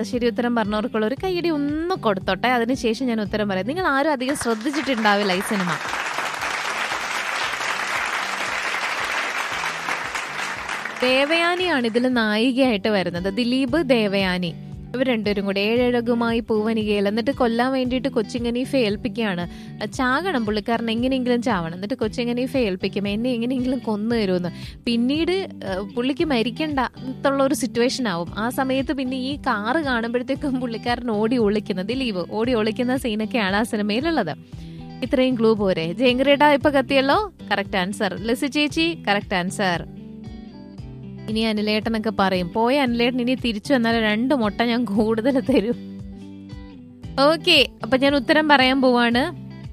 ശരി ഉത്തരം പറഞ്ഞവർക്കുള്ള ഒരു കൈയടി ഒന്ന് കൊടുത്തോട്ടെ അതിനുശേഷം ഞാൻ ഉത്തരം പറയാം നിങ്ങൾ ആരും അധികം ശ്രദ്ധിച്ചിട്ടുണ്ടാവില്ല ഈ സിനിമ ദേവയാനിയാണ് ഇതിൽ നായികയായിട്ട് വരുന്നത് ദിലീപ് ദേവയാനി ഇവർ രണ്ടുപേരും കൂടെ ഏഴഴകുമായി പൂവനികയിൽ എന്നിട്ട് കൊല്ലാൻ വേണ്ടിയിട്ട് കൊച്ചിങ്ങനീഫെ ഏൽപ്പിക്കുകയാണ് ചാകണം പുള്ളിക്കാരൻ എങ്ങനെയെങ്കിലും ചാവണം എന്നിട്ട് കൊച്ചിങ്ങനീഫെ ഏൽപ്പിക്കും എന്നെ എങ്ങനെയെങ്കിലും കൊന്നു തരുമെന്ന് പിന്നീട് ഏഹ്, പുള്ളിക്ക് മരിക്കണ്ട എന്നുള്ള ഒരു സിറ്റുവേഷൻ ആവും ആ സമയത്ത് പിന്നെ ഈ കാറ് കാണുമ്പോഴത്തേക്കും പുള്ളിക്കാരൻ ഓടി ഒളിക്കുന്നത് ദിലീപ് ഓടി ഒളിക്കുന്ന സീനൊക്കെയാണ് ആ സിനിമയിലുള്ളത് ഇത്രയും ക്ലൂ പോരെ ജയങ്കരേട്ടാ ഇപ്പൊ കത്തിയല്ലോ കറക്റ്റ് ആൻസർ ലിസി ചേച്ചി കറക്റ്റ് ആൻസർ ഇനി അനിലേട്ടനൊക്കെ പറയും പോയ അനിലേട്ടൻ ഇനി തിരിച്ചു വന്നാൽ രണ്ട് മുട്ട ഞാൻ കൂടുതൽ തരും ഓക്കെ അപ്പൊ ഞാൻ ഉത്തരം പറയാൻ പോവാണ്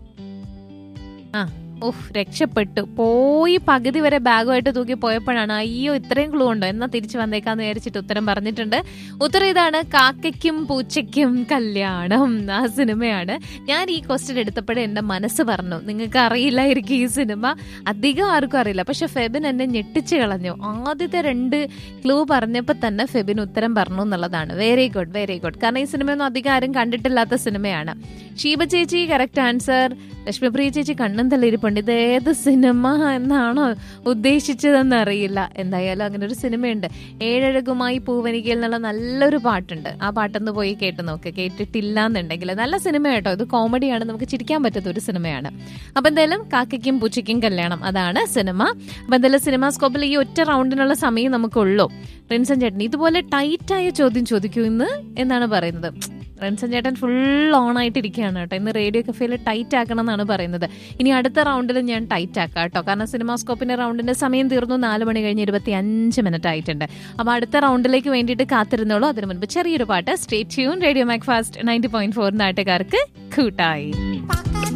ആ ഓഹ് രക്ഷപ്പെട്ടു പോയി പകുതി വരെ ബാഗുമായിട്ട് തൂക്കി പോയപ്പോഴാണ് അയ്യോ ഇത്രയും ക്ലൂ ഉണ്ടോ എന്നാ തിരിച്ചു വന്നേക്കാന്ന് വിചാരിച്ചിട്ട് ഉത്തരം പറഞ്ഞിട്ടുണ്ട് ഉത്തരം ഇതാണ് കാക്കയ്ക്കും പൂച്ചയ്ക്കും കല്യാണം ആ സിനിമയാണ് ഞാൻ ഈ ക്വസ്റ്റ്യൻ എടുത്തപ്പോഴേ എന്റെ മനസ്സ് പറഞ്ഞു നിങ്ങൾക്ക് അറിയില്ലായിരിക്കും ഈ സിനിമ അധികം ആർക്കും അറിയില്ല പക്ഷെ ഫെബിൻ എന്നെ ഞെട്ടിച്ച് കളഞ്ഞു ആദ്യത്തെ രണ്ട് ക്ലൂ പറഞ്ഞപ്പോൾ തന്നെ ഫെബിൻ ഉത്തരം പറഞ്ഞു എന്നുള്ളതാണ് വെരി ഗുഡ് വെരി ഗുഡ് കാരണം ഈ സിനിമയൊന്നും അധികം ആരും കണ്ടിട്ടില്ലാത്ത സിനിമയാണ് ഷീബ ചേച്ചി കറക്റ്റ് ആൻസർ ലക്ഷ്മിപ്രിയ ചേച്ചി കണ്ണും തള്ളിയിരിപ്പുണ്ട് ഇത് ഏത് സിനിമ എന്നാണോ ഉദ്ദേശിച്ചതെന്ന് അറിയില്ല എന്തായാലും അങ്ങനെ ഒരു സിനിമയുണ്ട് ഏഴഴകുമായി പൂവനികയിൽ എന്നുള്ള നല്ലൊരു പാട്ടുണ്ട് ആ പാട്ടൊന്ന് പോയി കേട്ട് നോക്ക് കേട്ടിട്ടില്ല എന്നുണ്ടെങ്കിൽ നല്ല സിനിമ കേട്ടോ ഇത് കോമഡിയാണ് നമുക്ക് ചിരിക്കാൻ പറ്റുന്ന ഒരു സിനിമയാണ് അപ്പൊ എന്തായാലും കാക്കയ്ക്കും പൂച്ചയ്ക്കും കല്യാണം അതാണ് സിനിമ അപ്പൊ എന്തായാലും സിനിമാ സ്കോപ്പിൽ ഈ ഒറ്റ റൗണ്ടിനുള്ള സമയം നമുക്കുള്ളൂ റിൻസൻ ചേട്ടൻ ഇതുപോലെ ടൈറ്റായ ചോദ്യം ചോദിക്കൂ ഇന്ന് എന്നാണ് പറയുന്നത് റൺസൻ ചേട്ടൻ ഫുൾ ഓൺ ആയിട്ട് ഇരിക്കുകയാണ് കേട്ടോ ഇന്ന് റേഡിയോ കഫേയിൽ ടൈറ്റ് ആക്കണം എന്നാണ് പറയുന്നത് ഇനി അടുത്ത റൗണ്ടിൽ ഞാൻ ടൈറ്റ് ആക്കാം കേട്ടോ കാരണം സിനിമാസ്കോപ്പിന്റെ റൗണ്ടിന്റെ സമയം തീർന്നു നാല് മണി കഴിഞ്ഞ് ഇരുപത്തി അഞ്ച് മിനിറ്റ് ആയിട്ടുണ്ട് അപ്പൊ അടുത്ത റൗണ്ടിലേക്ക് വേണ്ടിയിട്ട് കാത്തിരുന്നോളൂ അതിനു മുൻപ് ചെറിയൊരു പാട്ട് stay tune radio Mac Fast ninety point four നാട്ടുകാർക്ക് കൂട്ടായി